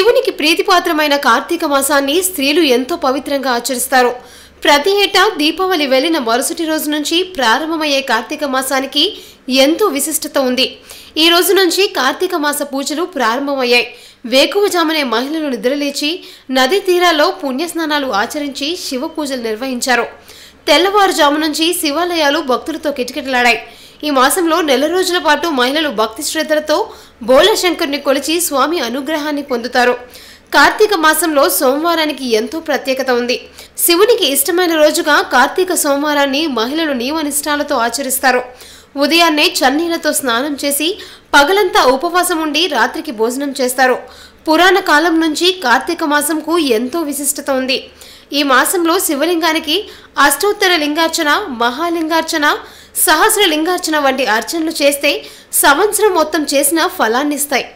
శివునికి ప్రీతిపాత్రమైన కార్తీక మాసాన్ని స్త్రీలు ఎంతో పవిత్రంగా ఆచరిస్తారు ప్రతి ఏటా దీపావళి వెళ్లిన మరుసటి రోజు నుంచి ప్రారంభమయ్యే కార్తీక మాసానికి ఎంతో విశిష్టత ఉంది ఈ రోజు నుంచి కార్తీక మాస పూజలు ప్రారంభమయ్యాయి వేకువజామునే మహిళలు నిద్రలేచి నదీ తీరాల్లో పుణ్యస్నానాలు ఆచరించి శివ పూజలు నిర్వహించారు తెల్లవారుజాము నుంచి శివాలయాలు భక్తులతో కిటకిటలాడాయి ఈ మాసంలో నెల రోజుల పాటు మహిళలు భక్తి శ్రద్ధలతో బోళశంకర్ని కొలిచి స్వామి అనుగ్రహాన్ని పొందుతారు కార్తీక మాసంలో సోమవారానికి ఎంతో ప్రత్యేకత ఉంది శివునికి ఇష్టమైన రోజుగా కార్తీక సోమవారాన్ని మహిళలు నియమనిష్టాలతో ఆచరిస్తారు ఉదయాన్నే చన్నీళ్లతో స్నానం చేసి పగలంతా ఉపవాసం ఉండి రాత్రికి భోజనం చేస్తారు పురాణ కాలం నుంచి కార్తీక మాసంకు ఎంతో విశిష్టత ఉంది ఈ మాసంలో శివలింగానికి అష్టోత్తర లింగార్చన మహాలింగార్చన సహస్ర లింగార్చన వంటి అర్చనలు చేస్తే సంవత్సరం మొత్తం చేసిన ఫలాన్నిస్తాయి